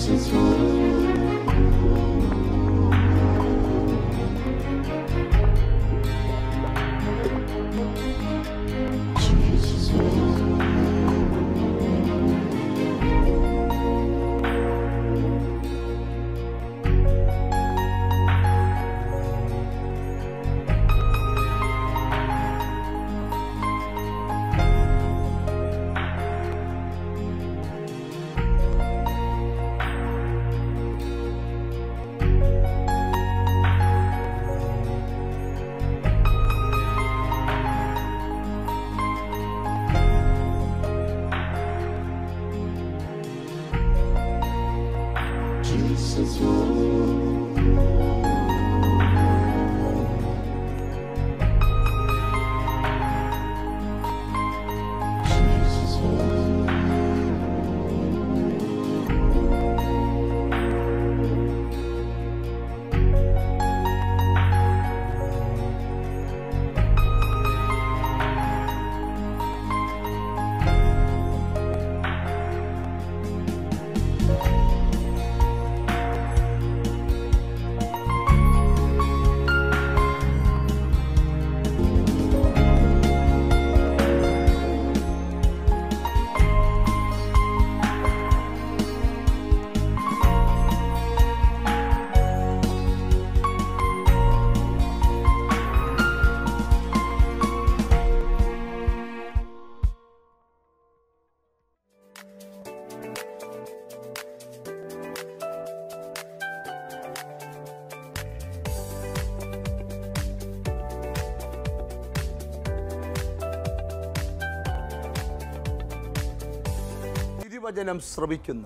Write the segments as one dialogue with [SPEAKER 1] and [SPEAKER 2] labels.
[SPEAKER 1] തിരുവചനം ശ്രവിക്കുന്ന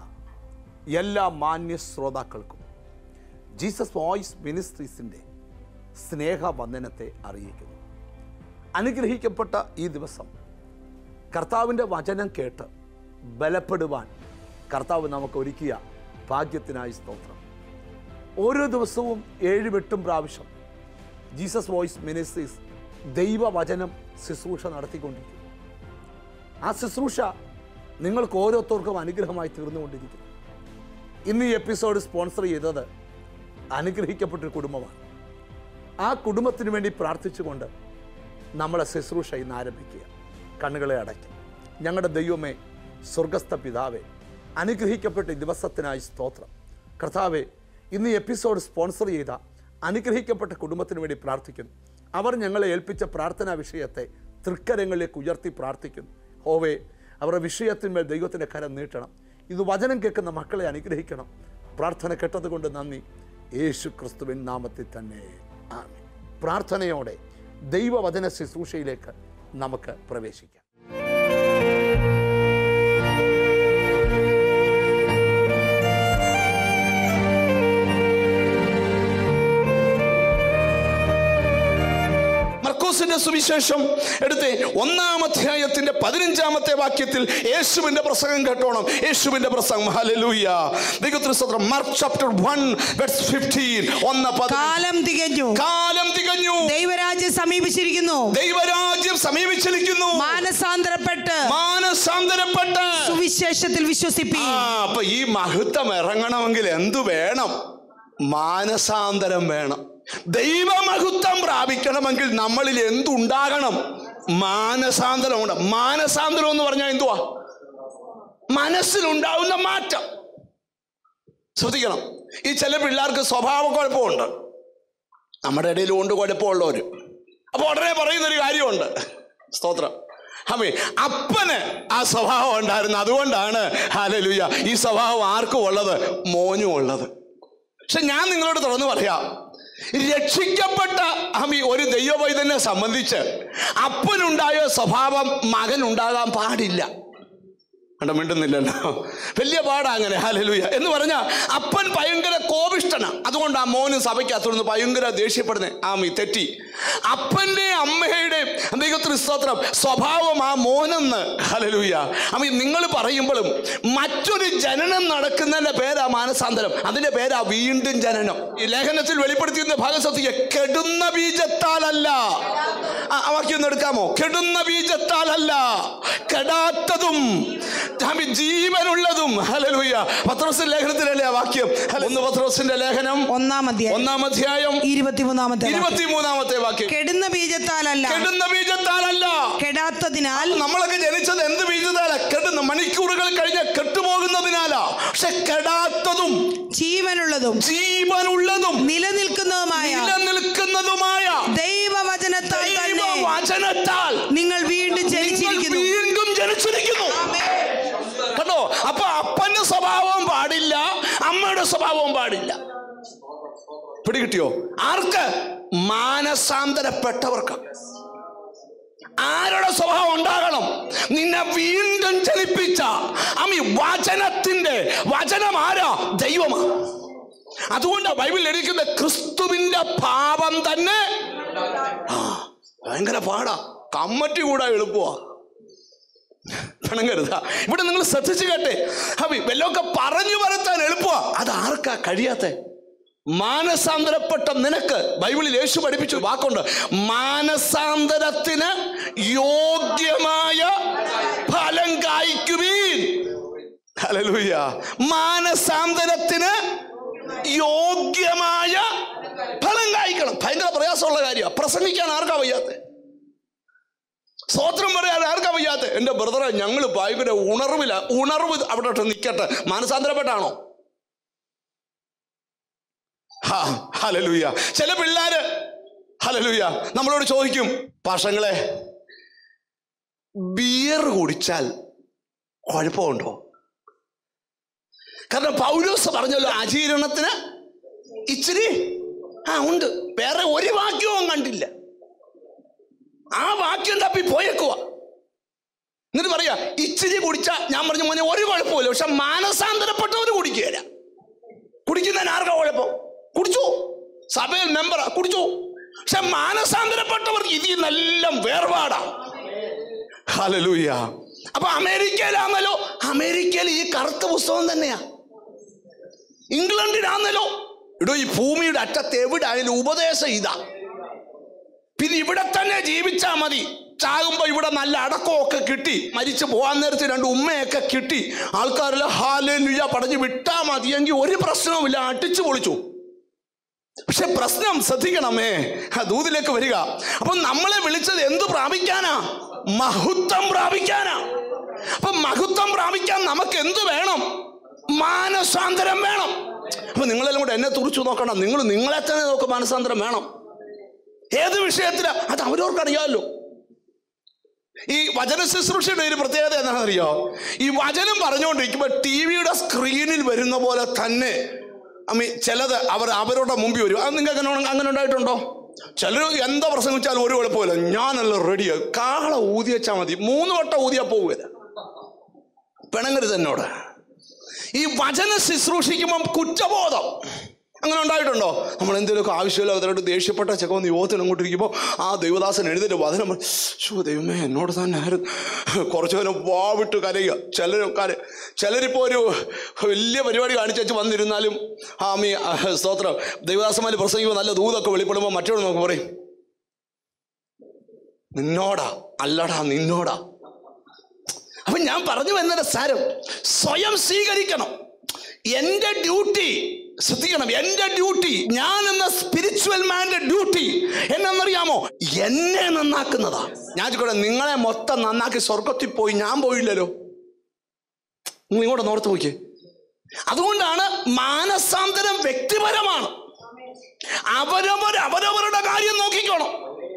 [SPEAKER 1] എല്ലാ മാന്യ ശ്രോതാക്കൾക്കും ജീസസ് വോയിസ് മിനിസ്ട്രീസിൻ്റെ സ്നേഹവന്ദനത്തെ അറിയിക്കുന്നു അനുഗ്രഹിക്കപ്പെട്ട ഈ ദിവസം കർത്താവിൻ്റെ വചനം കേട്ട് ബലപ്പെടുവാൻ കർത്താവ് നമുക്ക് ഒരുക്കിയ ഭാഗ്യത്തിനായി സ്തോത്രം ഓരോ ദിവസവും ഏഴും എട്ടും പ്രാവശ്യം ജീസസ് വോയിസ് മിനിസ്ട്രീസ് ദൈവവചനം ശുശ്രൂഷ നടത്തിക്കൊണ്ടിരിക്കുന്നു ആ ശുശ്രൂഷ നിങ്ങൾക്ക് ഓരോരുത്തർക്കും അനുഗ്രഹമായി തീർന്നുകൊണ്ടിരിക്കുന്നു ഇന്ന് ഈ എപ്പിസോഡ് സ്പോൺസർ ചെയ്തത് അനുഗ്രഹിക്കപ്പെട്ടൊരു കുടുംബമാണ് ആ കുടുംബത്തിന് വേണ്ടി പ്രാർത്ഥിച്ചുകൊണ്ട് നമ്മളെ ശുശ്രൂഷ ഇന്ന് ആരംഭിക്കുക കണ്ണുകളെ അടയ്ക്കും ഞങ്ങളുടെ ദൈവമേ സ്വർഗസ്ഥ പിതാവേ അനുഗ്രഹിക്കപ്പെട്ട ഈ ദിവസത്തിനായി സ്തോത്രം കർത്താവെ ഇന്ന് ഈ എപ്പിസോഡ് സ്പോൺസർ ചെയ്ത അനുഗ്രഹിക്കപ്പെട്ട കുടുംബത്തിന് വേണ്ടി പ്രാർത്ഥിക്കുന്നു അവർ ഞങ്ങളെ ഏൽപ്പിച്ച പ്രാർത്ഥനാ വിഷയത്തെ തൃക്കരങ്ങളിലേക്ക് ഉയർത്തി പ്രാർത്ഥിക്കുന്നു ഹോവേ അവരുടെ വിഷയത്തിന്മേൽ ദൈവത്തിൻ്റെ കരം നീട്ടണം ഇത് വചനം കേൾക്കുന്ന മക്കളെ അനുഗ്രഹിക്കണം പ്രാർത്ഥന കേട്ടതുകൊണ്ട് നന്ദി യേശു ക്രിസ്തുവിൻ നാമത്തിൽ തന്നെ ആമേൻ പ്രാർത്ഥനയോടെ ദൈവവചന ശുശ്രൂഷയിലേക്ക് നമുക്ക് പ്രവേശിക്കാം
[SPEAKER 2] മർക്കോസിന്റെ സുവിശേഷം എടുത്ത് ഒന്നാം അധ്യായത്തിന്റെ പതിനഞ്ചാമത്തെ വാക്യത്തിൽ യേശുവിന്റെ പ്രസംഗം കേട്ടോണം യേശുവിന്റെ പ്രസംഗം ഹല്ലേലൂയ ദൈവത്തിന് സ്തോത്രം മാർക്ക് ചാപ്റ്റർ 1 വെർസ് 15 ഒന്ന് പതിനഞ്ച്.
[SPEAKER 3] കാലം തികഞ്ഞു
[SPEAKER 2] കാലം തികഞ്ഞു
[SPEAKER 3] ദൈവരാജ്യം സമീപിച്ചിരിക്കുന്നു
[SPEAKER 2] ദൈവരാജ്യം സമീപിച്ചിരിക്കുന്നു
[SPEAKER 3] മാനസാന്തരപ്പെട്ട്
[SPEAKER 2] മാനസാന്തരപ്പെട്ട്
[SPEAKER 3] സുവിശേഷത്തിൽ വിശ്വസിപ്പി
[SPEAKER 2] ആ അപ്പൊ ഈ മഹത്വം ഇറങ്ങണമെങ്കിൽ എന്തു വേണം മാനസാന്തരം വേണം ദൈവമഹത്വം പ്രാപിക്കണമെങ്കിൽ നമ്മളിൽ എന്തുണ്ടാകണം മാനസാന്തരം ഉണ്ട് മാനസാന്തരം എന്ന് പറഞ്ഞാൽ എന്തുവാ മനസ്സിലുണ്ടാവുന്ന മാറ്റം ശ്രദ്ധിക്കണം ഈ ചില പിള്ളേർക്ക് സ്വഭാവ കുഴപ്പമുണ്ട് നമ്മുടെ ഇടയിൽ കൊണ്ട് കുഴപ്പമുള്ളവർ അപ്പൊ ഉടനെ പറയുന്നൊരു കാര്യമുണ്ട് സ്തോത്രം അമ്മേ അപ്പന് ആ സ്വഭാവം ഉണ്ടായിരുന്നു അതുകൊണ്ടാണ് ഹാലലുയ ഈ സ്വഭാവം ആർക്കും ഉള്ളത് മോനും ഉള്ളത് പക്ഷെ ഞാൻ നിങ്ങളോട് തുറന്നു പറയാം രക്ഷിക്കപ്പെട്ട അമ്മി ഒരു ദൈവവൈദ്യനെ സംബന്ധിച്ച് അപ്പനുണ്ടായ സ്വഭാവം മകനുണ്ടാകാൻ പാടില്ല കണ്ട മിണ്ടുന്നില്ലല്ലോ വലിയ പാടാ അങ്ങനെ ഹാലലുയ എന്ന് പറഞ്ഞാൽ അപ്പൻ ഭയങ്കര കോപിഷ്ടനാ അതുകൊണ്ട് ആ മോനും സഭയ്ക്കകത്തുനിന്ന് ഭയങ്കര ദേഷ്യപ്പെടുന്നേ ആമി തെറ്റി അപ്പൻ്റെ അമ്മയുടെ ദൈവത്തിന് സ്തോത്രം സ്വഭാവം ആ മോനെന്ന് ഹലലൂയ അമ്മ നിങ്ങൾ പറയുമ്പോഴും മറ്റൊരു ജനനം നടക്കുന്നതിന്റെ പേരാ മാനസാന്തരം അതിന്റെ പേരാ വീണ്ടും ജനനം ഈ ലേഖനത്തിൽ വെളിപ്പെടുത്തിയിരുന്ന ഭാഗം ശ്രദ്ധിക്കുക കെടുന്ന ബീജത്താലല്ല ആ ആ വാക്യം ഒന്ന് എടുക്കാമോ കെടുന്ന ബീജത്താലല്ല കെടാത്തതും ആമി ജീവനുള്ളതും ഹലലൂയ പത്രോസിന്റെ ലേഖനത്തിലല്ലേ ആ വാക്യം ഒന്ന് പത്രോസിന്റെ ലേഖനം
[SPEAKER 3] ഒന്നാം അധ്യായം
[SPEAKER 2] ഒന്നാം അധ്യായം
[SPEAKER 3] ഇരുപത്തിമൂന്നാമത്തെ വാക്യം.
[SPEAKER 2] ഇരുപത്തിമൂന്നാമത്തെ വാക്യം
[SPEAKER 3] കെടുന്ന ബീജത്താലല്ല
[SPEAKER 2] കെടുന്ന ബീജത്താലല്ല
[SPEAKER 3] കെടാത്തതിനാൽ
[SPEAKER 2] നമ്മളൊക്കെ ജനിച്ചത് എന്ത് ബീജത്താല കെടുന്ന മണിക്കൂറുകൾ കഴിഞ്ഞ് കെട്ടുപോകുന്നതിനാലാ പക്ഷെ കെടാത്തതും
[SPEAKER 3] ജീവനുള്ളതും
[SPEAKER 2] ജീവനുള്ളതും
[SPEAKER 3] നിലനിൽക്കുന്നതുമായ
[SPEAKER 2] നിലനിൽക്കുന്നതുമായ
[SPEAKER 3] ദൈവവചനത്താൽ തന്നെ
[SPEAKER 2] വചനത്താൽ
[SPEAKER 3] നിങ്ങൾ വീണ്ടും
[SPEAKER 2] നിങ്ങൾ
[SPEAKER 3] ജനിച്ചിരിക്കുന്നു
[SPEAKER 2] വീണ്ടും ജനിച്ചിരിക്കുന്നു കേട്ടോ അപ്പൊ അപ്പന്റെ സ്വഭാവവും പാടില്ല അമ്മയുടെ സ്വഭാവവും പാടില്ല പിടികിട്ടിയോ ആർക്ക് മാനസാന്തരപ്പെട്ടവർക്ക് ആരുടെ സ്വഭാവം ഉണ്ടാകണം നിന്നെ വീണ്ടും ജനിപ്പിച്ച അമ്മി വചനത്തിന്റെ വചനം ആരാ ദൈവമാ അതുകൊണ്ട് ബൈബിൾ എഴുതിക്കുന്ന ക്രിസ്തുവിന്റെ പാപം തന്നെ ആ ഭയങ്കര പാടാ കമ്മറ്റി കൂടാ എളുപ്പമാ പിണങ്ങരുത ഇവിടെ നിങ്ങൾ ശ്രദ്ധിച്ചു കേട്ടെ ഹബി വല്ലതൊക്കെ പറഞ്ഞു വരുത്താൻ എളുപ്പമാ അത് ആർക്കാ കഴിയാത്ത മാനസാന്തരപ്പെട്ട നിനക്ക് ബൈബിളിൽ യേശു പഠിപ്പിച്ചു വാക്കുണ്ട് മാനസാന്തരത്തിന് യോഗ്യമായ ഫലം കായ്ക്കുവീൻ ഹല്ലേലൂയ മാനസാന്തരത്തിന് യോഗ്യമായ ഫലം കായ്ക്കണം ഭയങ്കര പ്രയാസമുള്ള കാര്യമാണ് പ്രസംഗിക്കാൻ ആർക്കാ വയ്യാത്ത സ്വോത്രം പറയാൻ ആർക്കാ വയ്യാത്ത എൻ്റെ ബ്രദറെ ഞങ്ങൾ ഭയങ്കര ഉണർവില്ല ഉണർവ് അവിടെ ഇട്ട് നിൽക്കട്ടെ മാനസാന്തരപ്പെട്ടാണോ ഹാ, ഹല്ലേലൂയ ചില പിള്ളേര് ഹലലൂയ നമ്മളോട് ചോദിക്കും പാഷങ്ങളെ ബിയർ കുടിച്ചാൽ കുഴപ്പമുണ്ടോ കാരണം പൗലോസ് പറഞ്ഞല്ലോ ആചീരണത്തിന് ഇച്ചിരി ആ ഉണ്ട് വേറെ ഒരു വാക്യവും കണ്ടില്ല ആ വാക്യം തപ്പി പോയേക്കുവാ എന്നിട്ട് പറയാ ഇച്ചിരി കുടിച്ച ഞാൻ പറഞ്ഞു മോനെ ഒരു കുഴപ്പമില്ല പക്ഷെ മാനസാന്തരപ്പെട്ടവർ കുടിക്കുകയില്ല കുടിക്കുന്നതിന് ആർക്കാ കുഴപ്പം കുടിച്ചു സഭയിൽ മെമ്പറാ കുടിച്ചു പക്ഷെ മാനസാന്തരപ്പെട്ടവർക്ക് ഇതിൽ നിന്നെല്ലാം വേർപാടാ ഹലലൂയ അപ്പൊ അമേരിക്കയിലാണല്ലോ അമേരിക്കയിൽ ഈ കറുത്ത പുസ്തകം തന്നെയാ ഇംഗ്ലണ്ടിലാണല്ലോ ഇടോ ഈ ഭൂമിയുടെ അറ്റത്ത് എവിടെ ആയാലും ഉപദേശം ഇതാ പിന്നെ ഇവിടെ തന്നെ ജീവിച്ചാ മതി ചാകുമ്പോ ഇവിടെ നല്ല അടക്കമൊക്കെ കിട്ടി മരിച്ചു പോകാൻ നേരത്ത് രണ്ട് ഉമ്മയൊക്കെ കിട്ടി ആൾക്കാരെല്ലാം ഹാലുയ പടഞ്ഞു വിട്ടാ മതിയെങ്കിൽ ഒരു പ്രശ്നവുമില്ല അടിച്ചു പൊളിച്ചു പക്ഷെ പ്രശ്നം ശ്രദ്ധിക്കണമേ ആ ദൂതിലേക്ക് വരിക അപ്പൊ നമ്മളെ വിളിച്ചത് എന്ത് പ്രാപിക്കാനാ മഹത്വം പ്രാപിക്കാനാ അപ്പൊ മഹത്വം പ്രാപിക്കാൻ നമുക്ക് എന്ത് വേണം മാനസാന്തരം വേണം അപ്പൊ നിങ്ങളെല്ലാം കൂടെ എന്നെ തുറിച്ചു നോക്കണം നിങ്ങൾ നിങ്ങളെ തന്നെ നോക്ക് മാനസാന്തരം വേണം ഏത് വിഷയത്തിലാ അത് അവരവർക്കറിയാമല്ലോ ഈ വചന ശുശ്രൂഷയുടെ ഒരു പ്രത്യേകത എന്താണെന്നറിയോ ഈ വചനം പറഞ്ഞുകൊണ്ടിരിക്കുമ്പോൾ ടി വിയുടെ സ്ക്രീനിൽ വരുന്ന പോലെ തന്നെ അമ്മി ചിലത് അവർ അവരുടെ മുമ്പിൽ വരും അത് നിങ്ങൾക്ക് അങ്ങനെ അങ്ങനെ ഉണ്ടായിട്ടുണ്ടോ ചിലർ എന്താ പ്രസംഗിച്ചാലും ഒരു കുഴപ്പമില്ല ഞാനല്ല റെഡിയാ കാള ഊതി വെച്ചാൽ മതി മൂന്ന് വട്ടം ഊതിയാ പോവുകയില്ല പിണങ്ങരുത് എന്നോട് ഈ വചന ശുശ്രൂഷിക്കുമ്പം കുറ്റബോധം അങ്ങനെ ഉണ്ടായിട്ടുണ്ടോ നമ്മൾ എന്തെങ്കിലുമൊക്കെ ആവശ്യമില്ലാത്തവരോട് ദേഷ്യപ്പെട്ട ചെക്കമെന്ന് യുവത്തിന് അങ്ങോട്ട് ഇരിക്കുമ്പോൾ ആ ദൈവദാസൻ എഴുതിയിട്ട് വചനം പറയും, ശോ ദൈവമേ എന്നോട് തന്നെ ആയിരുന്നു കുറച്ചു നേരം വാവിട്ട് കരയുക ചിലർ കര ചിലരിപ്പോൾ ഒരു വലിയ പരിപാടി കാണിച്ചു വെച്ച് വന്നിരുന്നാലും ആ മീ സ്തോത്രം ദൈവദാസന്മാർ പ്രസംഗിക്കുമ്പോൾ നല്ല ദൂതൊക്കെ വെളിപ്പെടുമ്പോൾ മറ്റൊരു നമുക്ക് പറയും നിന്നോടാ അല്ലടാ നിന്നോടാ അപ്പൊ ഞാൻ പറഞ്ഞു വന്നത് സാരം സ്വയം സ്വീകരിക്കണം എന്റെ ഡ്യൂട്ടി ശ്രദ്ധിക്കണം എന്റെ ഡ്യൂട്ടി ഞാൻ എന്ന സ്പിരിച്വൽ മാന്റെ ഡ്യൂട്ടി എന്നറിയാമോ എന്നെ നന്നാക്കുന്നതാ ഞാൻ ചോദിക്കട്ടെ നിങ്ങളെ മൊത്തം നന്നാക്കി സ്വർഗത്തിൽ പോയി ഞാൻ പോയില്ലല്ലോ നിങ്ങൾ ഇങ്ങോട്ട് നോർത്ത് നോക്കിയേ അതുകൊണ്ടാണ് മാനസാന്തരം വ്യക്തിപരമാണ് അവരവർ അവരവരുടെ കാര്യം നോക്കിക്കോണം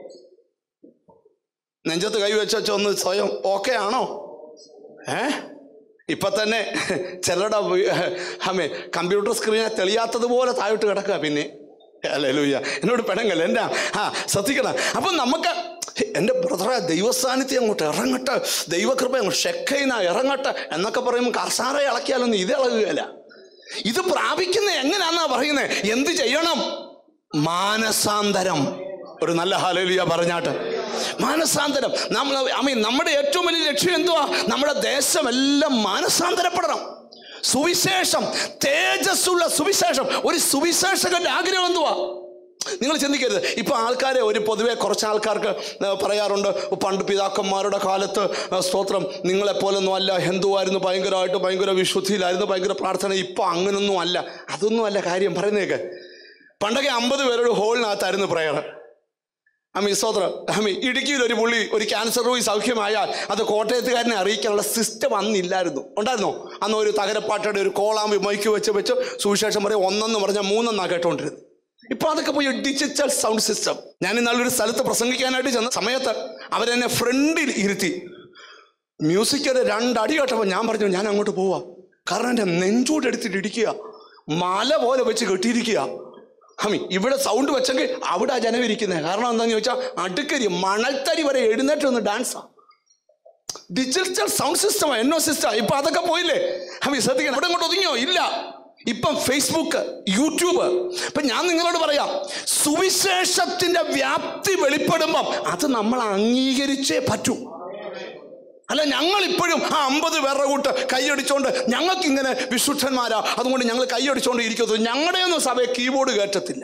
[SPEAKER 2] നെഞ്ചത്ത് കൈ വെച്ച ഒന്ന് സ്വയം ഓക്കെ ആണോ ഏ ഇപ്പൊ തന്നെ ചിലരുടെ അമ്മേ കമ്പ്യൂട്ടർ സ്ക്രീനെ തെളിയാത്തത് പോലെ താഴോട്ട് കിടക്കുക പിന്നെ അല്ലേ ലൂയ്യ എന്നോട് പെണങ്ങല്ല എന്നാ ആ ശ്രദ്ധിക്കണം അപ്പം നമുക്ക് എൻ്റെ ബ്രദറെ ദൈവസ്ഥാനത്തെ അങ്ങോട്ട് ഇറങ്ങട്ടെ ദൈവകൃപ അങ്ങോട്ട് ഷെക്കൈന ഇറങ്ങട്ടെ എന്നൊക്കെ പറയുമ്പോൾ കസാറ ഇളക്കിയാലൊന്നും ഇത് ഇളകുകയല്ല ഇത് പ്രാപിക്കുന്ന എങ്ങനെയാണെന്നാ പറയുന്നത് എന്ത് ചെയ്യണം മാനസാന്തരം ഒരു നല്ല ഹാലലിയ പറഞ്ഞാട്ട് മാനസാന്തരം നമ്മൾ ഐ മീൻ നമ്മുടെ ഏറ്റവും വലിയ ലക്ഷ്യം എന്തുവാ നമ്മുടെ ദേശമെല്ലാം മാനസാന്തരപ്പെടണം സുവിശേഷം തേജസ്സുള്ള സുവിശേഷം ഒരു സുവിശേഷകന്റെ ആഗ്രഹം എന്തുവാ നിങ്ങൾ ചിന്തിക്കരുത് ഇപ്പൊ ആൾക്കാരെ ഒരു പൊതുവെ കുറച്ച് ആൾക്കാർക്ക് ആ, പറയാറുണ്ട് പണ്ട് പിതാക്കന്മാരുടെ കാലത്ത് ആ, സ്തോത്രം നിങ്ങളെപ്പോലൊന്നും അല്ല ഹിന്ദുവായിരുന്നു ഭയങ്കരമായിട്ട് ഭയങ്കര വിശുദ്ധിയിലായിരുന്നു ഭയങ്കര പ്രാർത്ഥന ഇപ്പൊ അങ്ങനൊന്നും അല്ല അതൊന്നും അല്ല കാര്യം പറയുന്നേക്ക് പണ്ടൊക്കെ അമ്പത് പേരുടെ ഹോളിനകത്തായിരുന്നു പ്രയർ അമ്മി സ്തോത്ര അമ്മി ഇടുക്കിയിൽ ഒരു പുള്ളി ഒരു ക്യാൻസർ രോഗി സൗഖ്യമായാൽ അത് കോട്ടയത്തുകാരനെ അറിയിക്കാനുള്ള സിസ്റ്റം അന്നില്ലായിരുന്നു ഉണ്ടായിരുന്നോ അന്ന് ഒരു തകരപ്പാട്ടയുടെ ഒരു കോളാമ്പി മൈക്ക് വെച്ച് വെച്ച് സുവിശേഷം പറയും ഒന്നെന്ന് പറഞ്ഞാൽ മൂന്നെന്നാ കേട്ടോണ്ടിരുന്നത് ഇപ്പൊ അതൊക്കെ പോയി ഡിജിറ്റൽ സൗണ്ട് സിസ്റ്റം ഞാൻ ഇന്നാളൊരു സ്ഥലത്ത് പ്രസംഗിക്കാനായിട്ട് ചെന്ന സമയത്ത് അവരെന്നെ ഫ്രണ്ടിൽ ഇരുത്തി മ്യൂസിക്കിന്റെ രണ്ടടി കേട്ടപ്പോൾ ഞാൻ പറഞ്ഞു ഞാൻ അങ്ങോട്ട് പോവാ കാരണം എൻ്റെ നെഞ്ചോട് എടുത്തിട്ട് ഇടിക്കുക മല പോലെ വെച്ച് കെട്ടിയിരിക്കുക ഹമി ഇവിടെ സൗണ്ട് വെച്ചെങ്കിൽ അവിടെ ആ ജനം ഇരിക്കുന്നത് കാരണം എന്താണെന്ന് ചോദിച്ചാൽ അടുക്കരി മണൽത്തരി വരെ എഴുന്നേറ്റ് ഒന്ന് ഡാൻസാ ഡിജിറ്റൽ സൗണ്ട് സിസ്റ്റം എന്നോ സിസ്റ്റം ഇപ്പൊ അതൊക്കെ പോയില്ലേ ഹമി ശ്രദ്ധിക്കണം ഇവിടെ ഇങ്ങോട്ട് ഒതുങ്ങിയോ ഇല്ല ഇപ്പം ഫേസ്ബുക്ക് യൂട്യൂബ് ഇപ്പൊ ഞാൻ നിങ്ങളോട് പറയാം സുവിശേഷത്തിന്റെ വ്യാപ്തി വെളിപ്പെടുമ്പം അത് നമ്മൾ അംഗീകരിച്ചേ പറ്റൂ അല്ല ഞങ്ങൾ ഇപ്പോഴും ആ അമ്പത് പേരുടെ കൂട്ട് കൈയടിച്ചോണ്ട് ഞങ്ങൾക്ക് ഇങ്ങനെ വിശുദ്ധന്മാരാ അതുകൊണ്ട് ഞങ്ങൾ കൈയടിച്ചോണ്ട് ഇരിക്കത്തു ഞങ്ങളുടെയൊന്നും സഭയെ കീബോർഡ് കയറ്റത്തില്ല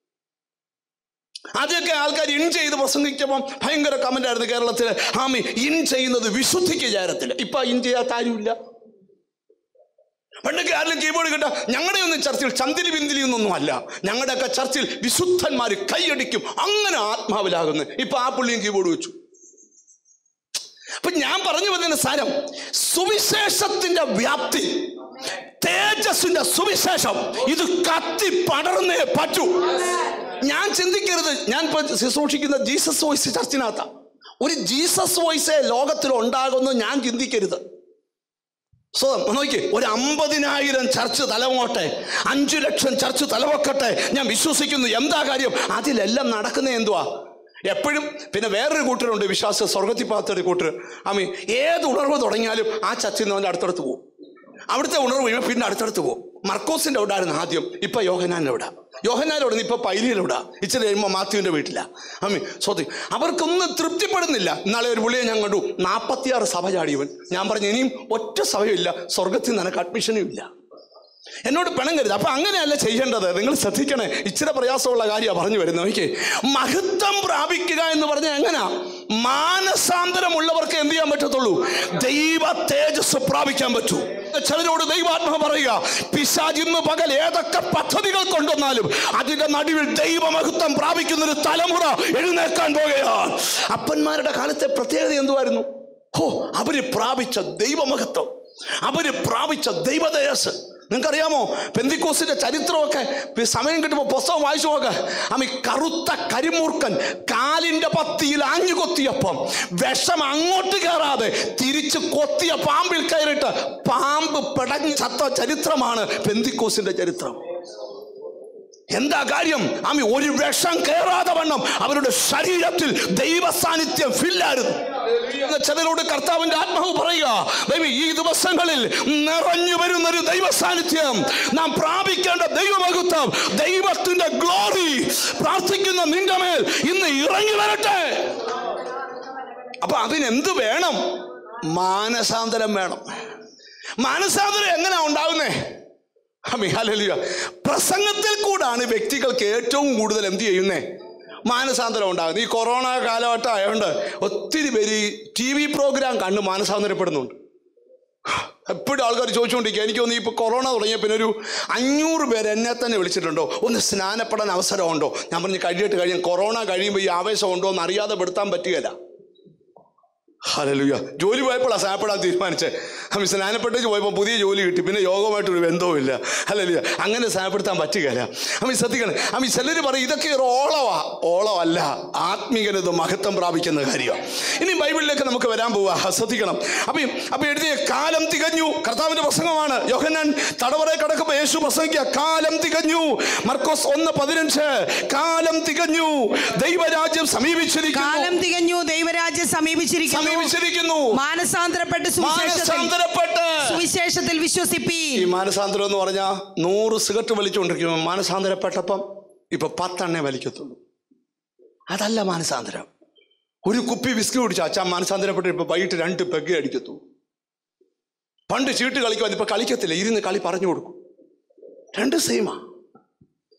[SPEAKER 2] ആദ്യമൊക്കെ ആൾക്കാർ ഇൻ ചെയ്ത് പ്രസംഗിച്ചപ്പം ഭയങ്കര കമന്റ് ആയിരുന്നു കേരളത്തിൽ ആമി ഇൻ ചെയ്യുന്നത് വിശുദ്ധിക്ക് ചേരത്തില്ല ഇപ്പൊ ഇൻ ചെയ്യാത്ത ആരുമില്ല പണ്ടൊക്കെ ആരെങ്കിലും കീബോർഡ് കിട്ട ഞങ്ങളുടെ ഒന്നും ചർച്ചിൽ ചന്തിലി ബിന്ദിലി ഒന്നും അല്ല ഞങ്ങളുടെയൊക്കെ ചർച്ചിൽ വിശുദ്ധന്മാർ കൈയടിക്കും അങ്ങനെ ആത്മാവിലാകുന്നു ഇപ്പൊ ആ പുള്ളിയും കീബോർഡ് വെച്ചു അപ്പൊ ഞാൻ പറഞ്ഞു വരുന്ന സാരം സുവിശേഷത്തിന്റെ വ്യാപ്തി തേജസ്സിന്റെ സുവിശേഷം ഇത് കത്തി പടർന്നേ പറ്റൂ ഞാൻ ചിന്തിക്കരുത് ഞാൻ ഇപ്പൊ ശുശ്രൂഷിക്കുന്ന ജീസസ് വോയിസ് ചർച്ചിനകത്ത ഒരു ജീസസ് വോയിസേ ലോകത്തിൽ ഉണ്ടാകുന്നു ഞാൻ ചിന്തിക്കരുത് സോ നോക്കി ഒരു അമ്പതിനായിരം ചർച്ച് തലമോട്ടെ അഞ്ചു ലക്ഷം ചർച്ച് തലവെക്കട്ടെ ഞാൻ വിശ്വസിക്കുന്നു എന്താ കാര്യം അതിലെല്ലാം നടക്കുന്നത് എന്തുവാ എപ്പോഴും പിന്നെ വേറൊരു കൂട്ടരുണ്ട് വിശ്വാസ സ്വർഗത്തിൽ പാത്തൊരു കൂട്ടർ ആമി ഏത് ഉണർവ് തുടങ്ങിയാലും ആ ചർച്ചിൽ നിന്ന് അവൻ്റെ അടുത്തടുത്ത് പോകും അവിടുത്തെ ഉണർവ് കഴിയുമ്പോൾ പിന്നെ അടുത്തടുത്ത് പോകും മർക്കോസിന്റെ അവിടെ ആയിരുന്നു ആദ്യം ഇപ്പൊ യോഹനാന്റെ അവിടെ യോഹനാന്റെ അവിടെ നിന്ന് ഇപ്പൊ പൈലിയിലൂടെ ഇച്ചിരി കഴിയുമ്പോൾ മാത്യുവിന്റെ വീട്ടിലാ അമ്മി സ്വതി അവർക്കൊന്നും തൃപ്തിപ്പെടുന്നില്ല ഇന്നാളെ ഒരു പുള്ളിയെ ഞാൻ കണ്ടു നാൽപ്പത്തിയാറ് സഭ ചാടിയവൻ ഞാൻ പറഞ്ഞു ഇനിയും ഒറ്റ സഭയില്ല സ്വർഗത്തിൽ നിനക്ക് അഡ്മിഷനും ഇല്ല എന്നോട് പിണങ്ങരുത് അപ്പൊ അങ്ങനെയല്ല ചെയ്യേണ്ടത് നിങ്ങൾ ശ്രദ്ധിക്കണേ ഇച്ചിരി പ്രയാസമുള്ള കാര്യമാണ് പറഞ്ഞു വരുന്നത് എനിക്ക് മഹത്വം പ്രാപിക്കുക എന്ന് പറഞ്ഞാൽ എങ്ങനാ മാനസാന്തരമുള്ളവർക്ക് എന്ത് ചെയ്യാൻ പറ്റത്തുള്ളൂ ദൈവ തേജസ് പ്രാപിക്കാൻ പറ്റൂ ചിലരോട് ദൈവാത്മ പറയുക പിശാജ് ഇന്ന് പകൽ ഏതൊക്കെ പദ്ധതികൾ കൊണ്ടുവന്നാലും അതിന്റെ നടുവിൽ ദൈവമഹത്വം പ്രാപിക്കുന്ന ഒരു തലമുറ എഴുന്നേക്കാൻ പോകുകയാണ് അപ്പന്മാരുടെ കാലത്തെ പ്രത്യേകത എന്തുവായിരുന്നു ഹോ അവര് പ്രാപിച്ച ദൈവമഹത്വം അവര് പ്രാപിച്ച ദൈവതേജസ് നിങ്ങൾക്കറിയാമോ പെന്തിക്കോസിന്റെ ചരിത്രമൊക്കെ പി- സമയം കിട്ടുമ്പോൾ പുസ്തകം വായിച്ചു നോക്ക് അമ്മ കറുത്ത കരിമൂർക്കൻ കാലിന്റെ പത്തിയിൽ ആഞ്ഞു കൊത്തിയപ്പം വിഷം അങ്ങോട്ട് കയറാതെ തിരിച്ച് കൊത്തിയ പാമ്പിൽ കയറിയിട്ട് പാമ്പ് പിടഞ്ഞ് ചത്ത ചരിത്രമാണ് പെന്തിക്കോസിന്റെ ചരിത്രം എന്താ കാര്യം ആമി ഒരു വിഷം കയറാതെ വണ്ണം അവരുടെ ശരീരത്തിൽ ദൈവ സാന്നിധ്യം ഫില്ലായിരുന്നു ചിലരോട് കർത്താവിന്റെ ആത്മാവ് പറയുക ദൈവം ഈ ദിവസങ്ങളിൽ നിറഞ്ഞു വരുന്ന ഒരു ദൈവ സാന്നിധ്യം നാം പ്രാപിക്കേണ്ട ദൈവമഹത്വം ദൈവത്തിന്റെ ഗ്ലോറി പ്രാർത്ഥിക്കുന്ന നിന്റെ മേൽ ഇന്ന് ഇറങ്ങി വരട്ടെ അപ്പൊ അതിനെന്ത് വേണം മാനസാന്തരം വേണം മാനസാന്തരം എങ്ങനെയാ ഉണ്ടാവുന്നേ ആമീൻ. ഹല്ലേലൂയ. പ്രസംഗത്തിൽ കൂടാണ് വ്യക്തികൾക്ക് ഏറ്റവും കൂടുതൽ എന്ത് ചെയ്യുന്നേ മാനസാന്തരം ഉണ്ടാകുന്നത് ഈ കൊറോണ കാലഘട്ടം ആയതുകൊണ്ട് ഒത്തിരി പേര് ഈ ടി വി പ്രോഗ്രാം കണ്ട് മാനസാന്തരപ്പെടുന്നുണ്ട് എപ്പോഴും ആൾക്കാർ ചോദിച്ചുകൊണ്ടിരിക്കുക എനിക്ക് തോന്നുന്നു ഇപ്പോൾ കൊറോണ തുടങ്ങിയ പിന്നെ ഒരു അഞ്ഞൂറ് പേര് എന്നെ തന്നെ വിളിച്ചിട്ടുണ്ടോ ഒന്ന് സ്നാനപ്പെടാൻ അവസരമുണ്ടോ ഞാൻ പറഞ്ഞു കഴിയിട്ട് കഴിയാം കൊറോണ കഴിയുമ്പോൾ ഈ ആവേശം ഉണ്ടോ എന്ന് അറിയാതെ പെടുത്താൻ പറ്റുകയില്ല ഹലലുയ ജോലി പോയപ്പോഴാണ് സ്നാനപ്പെടാൻ തീരുമാനിച്ചത് അമ്മ സ്നാനപ്പെട്ടേച്ച് പോയപ്പോൾ പുതിയ ജോലി കിട്ടി പിന്നെ യോഗമായിട്ടൊരു ബന്ധവുമില്ല ഹലലുയ അങ്ങനെ സ്നാനപ്പെടുത്താൻ പറ്റുകയില്ല അമ്മ ശ്രദ്ധിക്കണം അമ്മ ചിലർ പറയും ഇതൊക്കെ ഒരു ഓളവാ ഓളമല്ല ആത്മീകനത് മഹത്വം പ്രാപിക്കുന്ന കാര്യമാണ് ഇനി ബൈബിളിലേക്ക് നമുക്ക് വരാൻ പോവാ ശ്രദ്ധിക്കണം അപ്പം അപ്പം എഴുതിയ കാലം തികഞ്ഞു കർത്താവിന്റെ പ്രസംഗമാണ് യോഹന്നാൻ തടവറെ കിടക്കുമ്പോൾ യേശു പ്രസംഗിക്കുക കാലം തികഞ്ഞു മർക്കോസ് ഒന്ന് പതിനഞ്ച് കാലം തികഞ്ഞു ദൈവരാജ്യം സമീപിച്ചിരിക്കുന്നു
[SPEAKER 3] കാലം തികഞ്ഞു ദൈവരാജ്യം സമീപിച്ചിരിക്കുന്നു
[SPEAKER 2] സമീപിച്ചിരിക്കുന്നു
[SPEAKER 3] മാനസാന്തരപ്പെട്ട് സുവിശേഷത്തിൽ
[SPEAKER 2] മാനസാന്തരപ്പെട്ട്
[SPEAKER 3] സുവിശേഷത്തിൽ വിശ്വസിപ്പി
[SPEAKER 2] ഈ മാനസാന്തരം എന്ന് പറഞ്ഞാൽ നൂറ് സിഗരറ്റ് വലിച്ചുകൊണ്ടിരിക്കും മാനസാന്തരപ്പെട്ടപ്പം ഇപ്പൊ പത്തെണ്ണേ വലിക്കത്തുള്ളൂ അതല്ല മാനസാന്തരം ഒരു കുപ്പി വിസ്കി കുടിച്ച അച്ഛൻ മാനസാന്തരപ്പെട്ട് ഇപ്പൊ വൈകിട്ട് രണ്ട് പെഗ് അടിക്കത്തു പണ്ട് ചീട്ട് കളിക്കുവാൻ ഇപ്പൊ കളിക്കത്തില്ല ഇരുന്ന് കളി പറഞ്ഞു കൊടുക്കും രണ്ട് സെയിമാ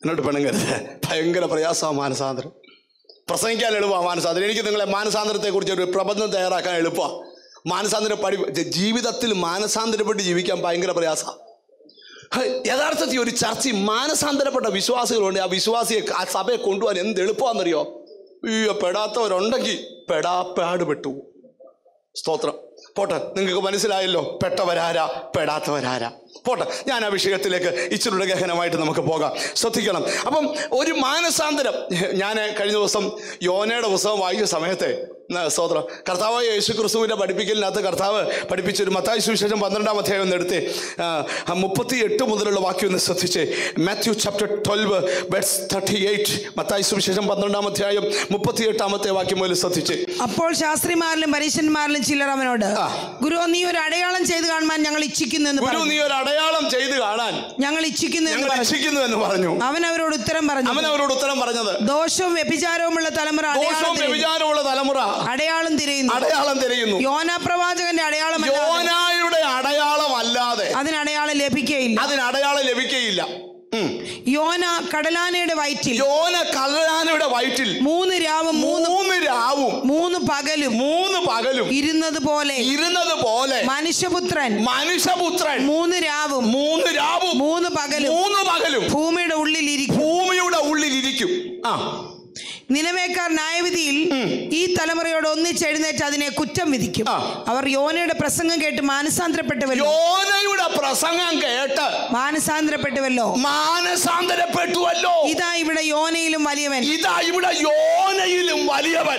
[SPEAKER 2] എന്നോട് പെണ്ണുങ്ങരുത് ഭയങ്കര പ്രയാസമാണ് മാനസാന്തരം പ്രസംഗിക്കാൻ എളുപ്പമാണ് മാനസാന്തരം എനിക്ക് നിങ്ങളെ മാനസാന്തരത്തെക്കുറിച്ച് ഒരു പ്രബന്ധം തയ്യാറാക്കാൻ എളുപ്പമാണ് മാനസാന്തരം പഠി ജ- ജീവിതത്തിൽ മാനസാന്തരപ്പെട്ട് ജീവിക്കാൻ ഭയങ്കര പ്രയാസമാണ് യഥാർത്ഥത്തിൽ ഒരു ചർച്ചയിൽ മാനസാന്തരപ്പെട്ട വിശ്വാസികളുണ്ട് ആ വിശ്വാസിയെ ആ സഭയെ കൊണ്ടുപോകാൻ എന്ത് എളുപ്പമാണെന്നറിയോ അയ്യോ പെടാത്തവരുണ്ടെങ്കിൽ പെടാപ്പാട് പെട്ടു സ്തോത്രം പോട്ടെ നിങ്ങൾക്ക് മനസ്സിലായല്ലോ പെട്ടവരാരാ പെടാത്തവരാരാ പോട്ടെ ഞാൻ ആ വിഷയത്തിലേക്ക് ഇച്ചിരൂടെ ഗഹനമായിട്ട് നമുക്ക് പോകാം ശ്രദ്ധിക്കണം അപ്പം ഒരു മാനസാന്തരം ഞാൻ കഴിഞ്ഞ ദിവസം യോനയുടെ പുസ്തകം വായിച്ച സമയത്തെ ന- സ്തോത്രം കർത്താവായ യേശു ക്രിസ്തുവിൻ്റെ പഠിപ്പിക്കലിനകത്ത് കർത്താവ് പഠിപ്പിച്ചൊരു മത്തായി സുവിശേഷം പന്ത്രണ്ടാം അധ്യായം ഒന്ന് എടുത്ത് മുപ്പത്തി എട്ട് മുതലുള്ള വാക്യം ഒന്ന് ശ്രദ്ധിച്ച് മാത്യു ചാപ്റ്റർ ട്വൽവ് ബെഡ്സ് തേർട്ടി എയ്റ്റ് മത്തായി സുവിശേഷം പന്ത്രണ്ടാം അധ്യായം മുപ്പത്തി എട്ടാമത്തെ വാക്യം മുതൽ ശ്രദ്ധിച്ച്
[SPEAKER 3] അപ്പോൾ ശാസ്ത്രിമാരിലും പരീശന്മാരിലും ചിലർ അവനോട്
[SPEAKER 2] ആ.
[SPEAKER 3] ഗുരു നീ ഒരു അടയാളം ചെയ്ത് കാണുവാൻ ഞങ്ങൾ ഇച്ഛിക്കുന്നു എന്ന്
[SPEAKER 2] ഗുരു
[SPEAKER 3] പറഞ്ഞു
[SPEAKER 2] നീ ഒരു അടയാളം ചെയ്ത് കാണാൻ
[SPEAKER 3] ഞങ്ങൾ ഇച്ഛിക്കുന്നു എന്ന്
[SPEAKER 2] ഞങ്ങൾ
[SPEAKER 3] പറഞ്ഞു
[SPEAKER 2] രക്ഷിക്കുന്നു എന്ന് പറഞ്ഞു
[SPEAKER 3] അവൻ അവരോട് ഉത്തരം പറഞ്ഞു
[SPEAKER 2] അവൻ അവരോട് ഉത്തരം പറഞ്ഞത്
[SPEAKER 3] ദോഷവും വ്യഭിചാരവുമുള്ള തലമുറ
[SPEAKER 2] ദോഷവും
[SPEAKER 3] അടയാളം തിരയുന്നു.
[SPEAKER 2] വ്യഭിചാരമുള്ള തലമുറ
[SPEAKER 3] അടയാളം തിരയുന്നു
[SPEAKER 2] അടയാളം തിരയുന്നു
[SPEAKER 3] യോന പ്രവാചകന്റെ അടയാളം
[SPEAKER 2] യോനായുടെ അടയാളം അല്ലാതെ
[SPEAKER 3] അതിന് അടയാളം ലഭിക്കുകയില്ല
[SPEAKER 2] അതിന് അടയാളം ലഭിക്കുകയില്ല ഉം.
[SPEAKER 3] യോന കടലാനയുടെ വയറ്റിൽ
[SPEAKER 2] യോന കല്ലാനയുടെ വയറ്റിൽ
[SPEAKER 3] മൂന്ന് രാവും മൂന്ന്
[SPEAKER 2] മൂന്ന് രാവും
[SPEAKER 3] മൂന്ന് പകലും
[SPEAKER 2] മൂന്ന് പകലും
[SPEAKER 3] ഇരുന്നത് പോലെ
[SPEAKER 2] ഇരുന്നത് പോലെ
[SPEAKER 3] മനുഷ്യപുത്രൻ
[SPEAKER 2] മനുഷ്യപുത്രൻ
[SPEAKER 3] മൂന്ന് രാവും
[SPEAKER 2] മൂന്ന് രാവും
[SPEAKER 3] മൂന്ന് പകലും
[SPEAKER 2] മൂന്ന് പകലും
[SPEAKER 3] ഭൂമിയുടെ ഉള്ളിൽ ഇരിക്കും
[SPEAKER 2] ഭൂമിയുടെ ഉള്ളിൽ ഇരിക്കും ആ
[SPEAKER 3] നിലവേക്കാർ ന്യായവിധിയിൽ ഈ തലമുറയോട് ഒന്നിച്ചെഴുന്നേറ്റ് അതിനെ കുറ്റം വിധിക്കും
[SPEAKER 2] ആ.
[SPEAKER 3] അവർ യോനയുടെ പ്രസംഗം കേട്ട് മാനസാന്തരപ്പെട്ടുവല്ലോ
[SPEAKER 2] യോനയുടെ പ്രസംഗം കേട്ട്
[SPEAKER 3] മാനസാന്തരപ്പെട്ടുവല്ലോ
[SPEAKER 2] മാനസാന്തരപ്പെട്ടുവല്ലോ
[SPEAKER 3] ഇതാ ഇവിടെ യോനയിലും വലിയവൻ
[SPEAKER 2] ഇതാ ഇവിടെ യോനയിലും വലിയവൻ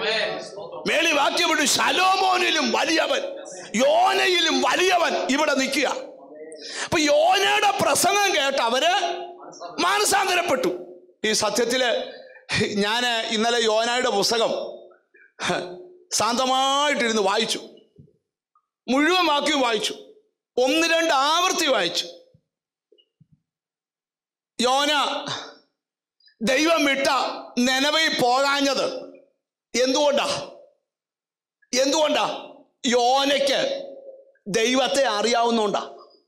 [SPEAKER 2] മേളി വാക്യപ്പെട്ടു ശലോമോനിലും വലിയവൻ യോനയിലും വലിയവൻ ഇവിടെ നിൽക്കുക അപ്പൊ യോനയുടെ പ്രസംഗം കേട്ട് അവര് മാനസാന്തരപ്പെട്ടു ഈ സത്യത്തില് ഞാൻ ഇന്നലെ യോനയുടെ പുസ്തകം ശാന്തമായിട്ടിരുന്ന് വായിച്ചു മുഴുവൻ വാക്യവും വായിച്ചു ഒന്ന് രണ്ട് ആവർത്തി വായിച്ചു യോന ദൈവം വിട്ട നിലവിൽ പോകാഞ്ഞത് എന്തുകൊണ്ടാ എന്തുകൊണ്ടാ യോനയ്ക്ക് ദൈവത്തെ അറിയാവുന്നോണ്ടാ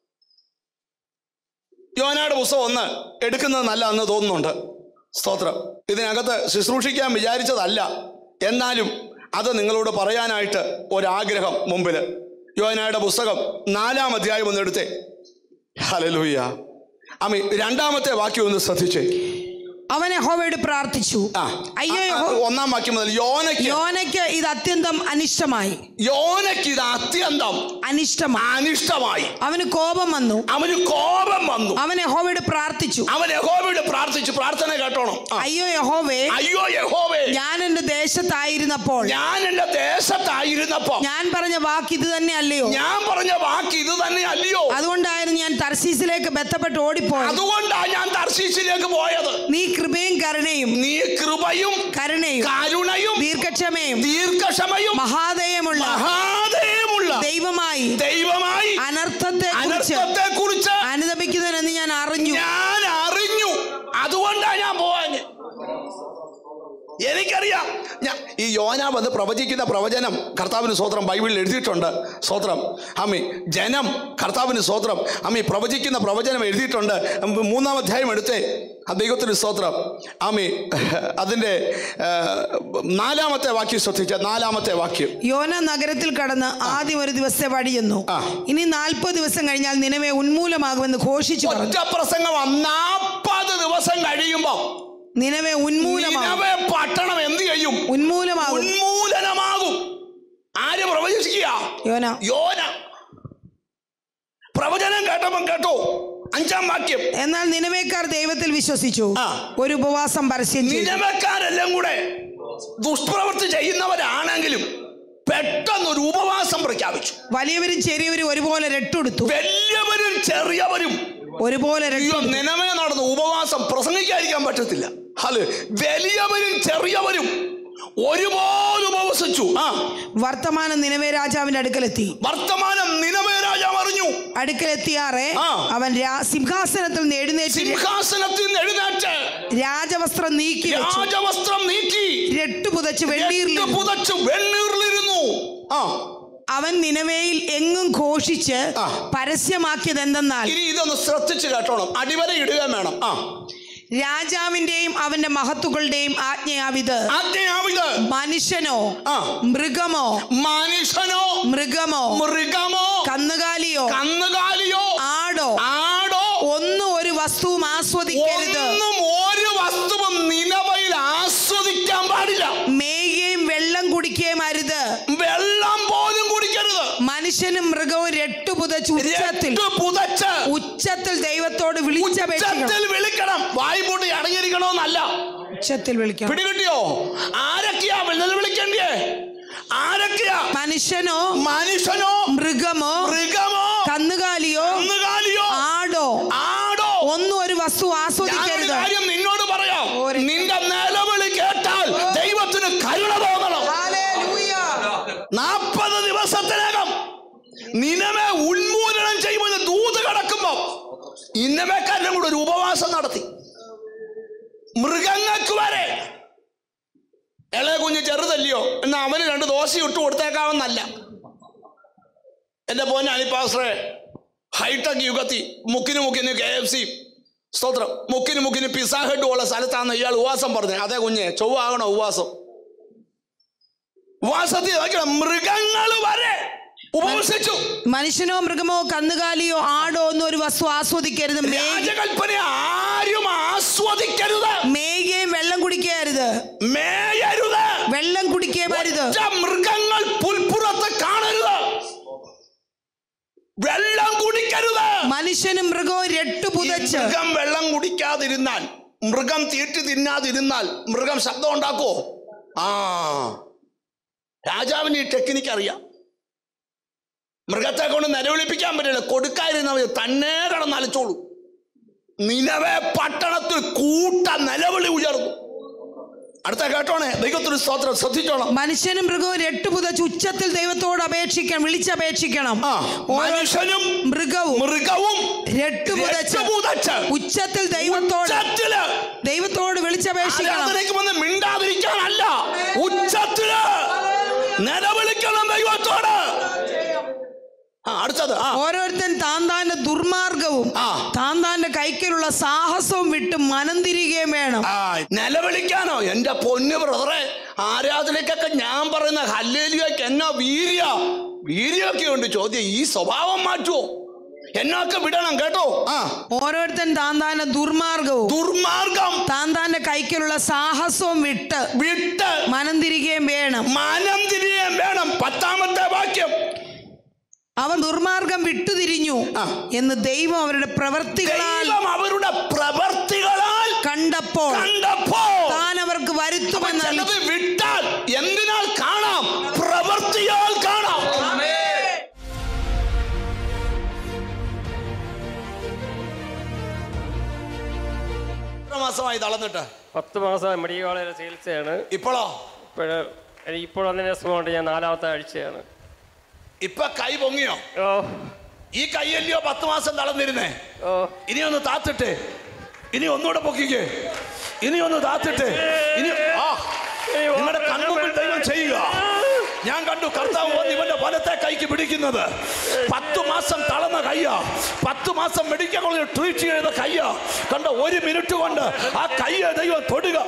[SPEAKER 2] യോനയുടെ പുസ്തകം ഒന്ന് എടുക്കുന്നത് നല്ലതെന്ന് തോന്നുന്നുണ്ട് സ്തോത്രം ഇതിനകത്ത് ശുശ്രൂഷിക്കാൻ വിചാരിച്ചതല്ല എന്നാലും അത് നിങ്ങളോട് പറയാനായിട്ട് ഒരാഗ്രഹം മുമ്പിൽ യോനയുടെ പുസ്തകം നാലാം അധ്യായം ഒന്ന് എടുത്തേ ഹലലൂയ്യ അമ്മി രണ്ടാമത്തെ വാക്യം ഒന്ന് ശ്രദ്ധിച്ചേ
[SPEAKER 3] അവൻ യഹോവയോട് പ്രാർത്ഥിച്ചു
[SPEAKER 2] ആ
[SPEAKER 3] അയ്യോ
[SPEAKER 2] ആ, ആ,
[SPEAKER 3] യഹോ
[SPEAKER 2] ഒന്നാം വാക്യം മുതൽ യോനയ്ക്ക്
[SPEAKER 3] യോനയ്ക്ക് ഇത് അത്യന്തം അനിഷ്ടമായി
[SPEAKER 2] യോനയ്ക്ക് ഇത് അത്യന്തം
[SPEAKER 3] അനിഷ്ടമായി
[SPEAKER 2] അനിഷ്ടമായി
[SPEAKER 3] അവന് കോപം വന്നു
[SPEAKER 2] അവന് കോപം വന്നു
[SPEAKER 3] അവൻ യഹോവയോട് പ്രാർത്ഥിച്ചു
[SPEAKER 2] അവൻ യഹോവയോട് പ്രാർത്ഥിച്ചു പ്രാർത്ഥന കേട്ടോണം ആ.
[SPEAKER 3] അയ്യോ യഹോവേ
[SPEAKER 2] അയ്യോ യഹോവേ
[SPEAKER 3] ഞാൻ എന്റെ ദേശത്തായിരുന്നപ്പോൾ
[SPEAKER 2] ഞാൻ എന്റെ ദേശത്തായിരുന്നപ്പോ
[SPEAKER 3] ഞാൻ പറഞ്ഞ വാക്ക് ഇത് തന്നെ അല്ലയോ
[SPEAKER 2] ഞാൻ പറഞ്ഞ വാക്ക് ഇത് തന്നെ അല്ലയോ
[SPEAKER 3] അതുകൊണ്ടായിരുന്നു ഞാൻ തർസീസിലേക്ക് ബന്ധപ്പെട്ട് ഓടിപ്പോയത്
[SPEAKER 2] അതുകൊണ്ടാ ഞാൻ തർശീസിലേക്ക് പോയത്
[SPEAKER 3] നീ കൃപയും കരുണയും
[SPEAKER 2] നീ കൃപയും
[SPEAKER 3] കരുണയും
[SPEAKER 2] കരുണയും
[SPEAKER 3] ദീർഘക്ഷമയും
[SPEAKER 2] ദീർഘക്ഷമയും
[SPEAKER 3] മഹാദയമുള്ള
[SPEAKER 2] മഹാദയമുള്ള
[SPEAKER 3] ദൈവമായി
[SPEAKER 2] ദൈവമായി
[SPEAKER 3] ദൈവത്തെ കുറിച്ച്
[SPEAKER 2] അനർത്ഥത്തെ കുറിച്ച്
[SPEAKER 3] അനുദപിക്കുന്നവനെന്ന് ഞാൻ അറിഞ്ഞു
[SPEAKER 2] ഞാൻ അറിഞ്ഞു അതുകൊണ്ടാ ഞാൻ പോവാൻ എനിക്കറിയാം ഞാൻ ഈ യോന വന്ന് പ്രവചിക്കുന്ന പ്രവചനം കർത്താവിന് സ്വോത്രം ബൈബിളിൽ എഴുതിയിട്ടുണ്ട് സ്വോത്രം അമ്മി ജനം കർത്താവിന് സ്വോത്രം അമ്മി പ്രവചിക്കുന്ന പ്രവചനം എഴുതിയിട്ടുണ്ട് മൂന്നാം അധ്യായം എടുത്തേ ആ ദൈവത്തിന് സ്തോത്രം ആമി അതിൻ്റെ ആ, നാലാമത്തെ വാക്യം ശ്രദ്ധിച്ച നാലാമത്തെ വാക്യം
[SPEAKER 3] യോന നഗരത്തിൽ കടന്ന് ആദ്യം ഒരു ദിവസത്തെ വഴിയെന്നു
[SPEAKER 2] ആ.
[SPEAKER 3] ഇനി നാൽപ്പത് ദിവസം കഴിഞ്ഞാൽ നിലവെ ഉന്മൂലമാകുമെന്ന് ഘോഷിച്ചു പറഞ്ഞു
[SPEAKER 2] ഒറ്റ പ്രസംഗം നാൽപ്പത് ദിവസം കഴിയുമ്പോൾ
[SPEAKER 3] നിലവെ ഉന്മൂലമാകും
[SPEAKER 2] നിനവെ പട്ടണം എന്ത് ചെയ്യും
[SPEAKER 3] ഉന്മൂലമാകും
[SPEAKER 2] ഉന്മൂലനമാകും ആര് പ്രവചിക്കുക
[SPEAKER 3] യോന
[SPEAKER 2] യോന പ്രവചനം കേട്ടപ്പം കേട്ടോ അഞ്ചാം വാക്യം
[SPEAKER 3] എന്നാൽ നിലവേക്കാർ ദൈവത്തിൽ വിശ്വസിച്ചു
[SPEAKER 2] ആ.
[SPEAKER 3] ഒരു ഉപവാസം പരസ്യം ചെയ്തു
[SPEAKER 2] നിലവക്കാരെല്ലാം കൂടെ ദുഷ്പ്രവൃത്തി ചെയ്യുന്നവരാണെങ്കിലും പെട്ടെന്ന് ഒരു ഉപവാസം പ്രഖ്യാപിച്ചു
[SPEAKER 3] വലിയവരും ചെറിയവരും ഒരുപോലെ രട്ടുടുത്തു
[SPEAKER 2] വലിയവരും ചെറിയവരും
[SPEAKER 3] ഒരുപോലെ രട്ടു
[SPEAKER 2] അയ്യോ നിലമേ നടന്ന ഉപവാസം പ്രസംഗിക്കാതിരിക്കാൻ പറ്റത്തില്ല ഹല് വലിയവരും ചെറിയവരും ഒരുപോലെ ഉപവസിച്ചു ആ
[SPEAKER 3] വർത്തമാനം നിലവേ രാജാവിന്റെ അടുക്കലെത്തി
[SPEAKER 2] വർത്തമാനം നിലമേ രാജാവ് അറിഞ്ഞു
[SPEAKER 3] അടുക്കലെത്തിയാറെ
[SPEAKER 2] ആ.
[SPEAKER 3] അവൻ രാ- സിംഹാസനത്തിൽ നിന്ന് എഴുന്നേറ്റ്
[SPEAKER 2] സിംഹാസനത്തിൽ നിന്ന് എഴുന്നേറ്റ്
[SPEAKER 3] രാജവസ്ത്രം നീക്കി വെച്ചു
[SPEAKER 2] രാജവസ്ത്രം നീക്കി
[SPEAKER 3] രട്ടു പുതച്ച് വെണ്ണീറിൽ
[SPEAKER 2] എട്ട് പുതച്ച് വെണ്ണീറിലിരുന്നു ആ
[SPEAKER 3] അവൻ നിലവയിൽ എങ്ങും ഘോഷിച്ച്
[SPEAKER 2] ആ.
[SPEAKER 3] പരസ്യമാക്കിയത് എന്തെന്നാൽ
[SPEAKER 2] ഇനി ഇതൊന്ന് ശ്രദ്ധിച്ച് കേട്ടോണം അടിവര ഇടുക വേണം ആ
[SPEAKER 3] രാജാവിന്റെയും അവന്റെ മഹത്തുക്കളുടെയും ആജ്ഞയാവിത്
[SPEAKER 2] ആജ്ഞയാവിത്
[SPEAKER 3] മനുഷ്യനോ
[SPEAKER 2] ആ.
[SPEAKER 3] മൃഗമോ
[SPEAKER 2] മനുഷ്യനോ
[SPEAKER 3] മൃഗമോ
[SPEAKER 2] മൃഗമോ
[SPEAKER 3] കന്നുകാലിയോ
[SPEAKER 2] കന്നുകാലിയോ
[SPEAKER 3] ആടോ
[SPEAKER 2] ആടോ
[SPEAKER 3] ഒന്നും ഒരു വസ്തുവും ആസ്വദിക്കരുത്
[SPEAKER 2] ഒന്നും ഒരു വസ്തുവും നിലവയിൽ ആസ്വദിക്കാൻ പാടില്ല
[SPEAKER 3] മേയുകയും വെള്ളം കുടിക്കുകയും അരുത്
[SPEAKER 2] വെള്ളം പോലും കുടിക്കരുത്
[SPEAKER 3] മനുഷ്യനും മൃഗവും രട്ടുപുതച്ച് ഉച്ചത്തിൽ
[SPEAKER 2] രട്ടു പുതച്ച്
[SPEAKER 3] ഉച്ചത്തിൽ ദൈവത്തോട് വിളിച്ചപേക്ഷിക്കണം
[SPEAKER 2] ഉച്ചത്തിൽ വിളിക്കണം വായി പൂട്ടി അടങ്ങിയിരിക്കണമെന്നല്ല
[SPEAKER 3] ഉച്ചത്തിൽ വിളിക്കണം
[SPEAKER 2] പിടികിട്ടിയോ ആരൊക്കെയാ വെള്ളം വിളിക്കണ്ടേ ആരൊക്കെയാ
[SPEAKER 3] മനുഷ്യനോ
[SPEAKER 2] മനുഷ്യനോ
[SPEAKER 3] മൃഗമോ
[SPEAKER 2] മൃഗമോ
[SPEAKER 3] കന്നുകാലിയോ
[SPEAKER 2] കന്നുകാലിയോ
[SPEAKER 3] ആടോ
[SPEAKER 2] ആടോ
[SPEAKER 3] ഒന്നും ഒരു വസ്തു
[SPEAKER 2] ഞാനൊരു
[SPEAKER 3] ആസ്വദിക്കരുത്
[SPEAKER 2] കാര്യം നിന്നോട് പറയാം
[SPEAKER 3] ഓരെ-
[SPEAKER 2] നിന്റെ നിലവിളി കേട്ടാൽ ദൈവത്തിന് കരുണ തോന്നണം നാൽപ്പത് ദിവസത്തിനകം നിലമെ ഉന്മൂലനം ചെയ്യുമെന്ന് ദൂത് കടക്കുമ്പോ ഇന്നമേക്കാരനും കൂടെ ഒരു ഉപവാസം നടത്തി മൃഗങ്ങൾക്ക് വരെ ഇളയ കുഞ്ഞ് ചെറുതല്ലയോ എന്നാ അവന് രണ്ട് ദോശ ഇട്ട് കൊടുത്തേക്കാവുന്നല്ല എന്റെ പോന്നെ അനിപ്പാശ്രേ ഹൈടെക് യുഗത്തി മുക്കിന് മുക്കിന് കെ എഫ് സി സ്തോത്രം മുക്കിന് മുക്കിന് പിസ്സ ഹെഡ് ഉള്ള സ്ഥലത്താണ് ഇയാൾ ഉപവാസം പറഞ്ഞത് അതെ കുഞ്ഞെ ചൊവ്വ ആകണോ ഉപവാസം ഉപവാസത്തിൽ നോക്കണം മൃഗങ്ങൾ വരെ ഉപവസിച്ചു
[SPEAKER 3] മനുഷ്യനോ മൃഗമോ കന്നുകാലിയോ ആടോ ഒന്നും ഒരു വസ്തു ആസ്വദിക്കരുത് മേ-
[SPEAKER 2] രാജകൽപ്പന ആരും ആസ്വദിക്കരുത്
[SPEAKER 3] മേയുകയും വെള്ളം കുടിക്കരുത്
[SPEAKER 2] മേയരുത്
[SPEAKER 3] വെള്ളം കുടിക്കുകയും അരുത്
[SPEAKER 2] ഒറ്റ മൃഗങ്ങൾ പുൽപ്പുറത്ത് കാണരുത് വെള്ളം കുടിക്കരുത്
[SPEAKER 3] മനുഷ്യനും മൃഗവും
[SPEAKER 2] ഈ
[SPEAKER 3] രട്ടുപുതച്ച്
[SPEAKER 2] മൃഗം വെള്ളം കുടിക്കാതിരുന്നാൽ മൃഗം തീറ്റി തിന്നാതിരുന്നാൽ മൃഗം ശബ്ദം ഉണ്ടാക്കുവോ ആ രാജാവിന് ഈ ടെക്നിക്ക് അറിയാം മൃഗത്തെ കൊണ്ട് നിലവിളിപ്പിക്കാൻ പറ്റില്ല കൊടുക്കാതിരുന്നവർ തന്നെ കിടന്ന് അലച്ചോളൂ നിലവെ പട്ടണത്തിൽ കൂട്ട നിലവിളി ഉയർന്നു അടുത്ത കേട്ടോണേ ദൈവത്തിന് സ്തോത്രം ശ്രദ്ധിച്ചോണം
[SPEAKER 3] മനുഷ്യനും മൃഗവും രട്ടുപുതച്ച് ഉച്ചത്തിൽ ദൈവത്തോട് അപേക്ഷിക്കണം വിളിച്ചപേക്ഷിക്കണം
[SPEAKER 2] ആ
[SPEAKER 3] ഓരോ
[SPEAKER 2] മനുഷ്യനും
[SPEAKER 3] മൃഗവും
[SPEAKER 2] മൃഗവും
[SPEAKER 3] രട്ടുപുതച്ച്
[SPEAKER 2] രട്ടുപുതച്ച്
[SPEAKER 3] ഉച്ചത്തിൽ ദൈവത്തോട്
[SPEAKER 2] ഉച്ചത്തില്
[SPEAKER 3] ദൈവത്തോട് വിളിച്ചപേക്ഷിക്കണം
[SPEAKER 2] ആരാധനയ്ക്ക് വന്ന് മിണ്ടാതിരിക്കാനല്ല ഉച്ചത്തില് നിലവിളിക്കണം ദൈവത്തോട് ആ അടുത്തത് ആ
[SPEAKER 3] ഓരോരുത്തൻ താൻ താന്റെ ദുർമാർഗവും
[SPEAKER 2] ആ.
[SPEAKER 3] താൻ താന്റെ കൈക്കലുള്ള സാഹസവും വിട്ട് മനം തിരികുകയും വേണം
[SPEAKER 2] ആ നിലവിളിക്കാനോ എന്റെ പൊന്നു ബ്രദറെ ആരാധനയ്ക്കൊക്കെ ഞാൻ പറയുന്ന ഹല്ലേലിയൊക്കെ എന്നോ വീര്യ വീര്യമൊക്കെ ഉണ്ട് ചോദ്യം ഈ സ്വഭാവം മാറ്റുവോ എന്നൊക്കെ വിടണം കേട്ടോ ആ
[SPEAKER 3] ഓരോരുത്തൻ താൻ താന്റെ ദുർമാർഗവും
[SPEAKER 2] ദുർമാർഗം
[SPEAKER 3] താൻ താന്റെ കൈക്കലുള്ള സാഹസവും വിട്ട്
[SPEAKER 2] വിട്ട്
[SPEAKER 3] മനം തിരികുകയും വേണം
[SPEAKER 2] മനം തിരിയാൻ വേണം പത്താമത്തെ വാക്യം
[SPEAKER 3] അവൻ ദുർമാർഗം വിട്ടുതിരിഞ്ഞു
[SPEAKER 2] ആ.
[SPEAKER 3] എന്ന് ദൈവം അവരുടെ പ്രവർത്തികളാൽ
[SPEAKER 2] ദൈവം അവരുടെ പ്രവർത്തികളാൽ
[SPEAKER 3] കണ്ടപ്പോൾ
[SPEAKER 2] കണ്ടപ്പോ
[SPEAKER 3] താൻ അവർക്ക് വരുത്തുമെന്ന്
[SPEAKER 2] ചിലത് വിട്ടാൽ എന്തിനാൽ കാണാം പ്രവർത്തിയാൽ കാണാം എത്ര മാസമായി തളർന്നിട്ട്
[SPEAKER 4] പത്ത് മാസം മെഡിക്കൽ കോളേജിലെ ചികിത്സയാണ്
[SPEAKER 2] ഇപ്പോഴോ
[SPEAKER 4] ഇപ്പോൾ എനിക്ക് ഇപ്പോൾ വന്നതിന് സുഖമുണ്ട് ഞാൻ നാലാമത്തെ ആഴ്ചയാണ്
[SPEAKER 2] ഇപ്പൊ കൈ പൊങ്ങിയോ
[SPEAKER 4] ഓ
[SPEAKER 2] ഈ കൈയല്ലയോ പത്ത് മാസം തളർന്നിരുന്നേ
[SPEAKER 4] ഓ
[SPEAKER 2] ഇനി ഒന്ന് താത്തിട്ട് ഇനി ഒന്നുകൂടെ പൊക്കിക്കേ ഇനി ഒന്ന് താത്തിട്ട് ഇനി ആ നിങ്ങളുടെ കൺമുമ്പിൽ ദൈവം ചെയ്യുക ഞാൻ കണ്ടു കർത്താവ് വന്ന് ഇവന്റെ വലത്തെ കൈക്ക് പിടിക്കുന്നത് പത്ത് മാസം തളർന്ന കയ്യാ പത്ത് മാസം മെഡിക്കൽ കോളേജിൽ ട്രീറ്റ് ചെയ്ത കയ്യാ കണ്ട ഒരു മിനിറ്റ് കൊണ്ട് ആ കയ്യെ ദൈവം തൊടുക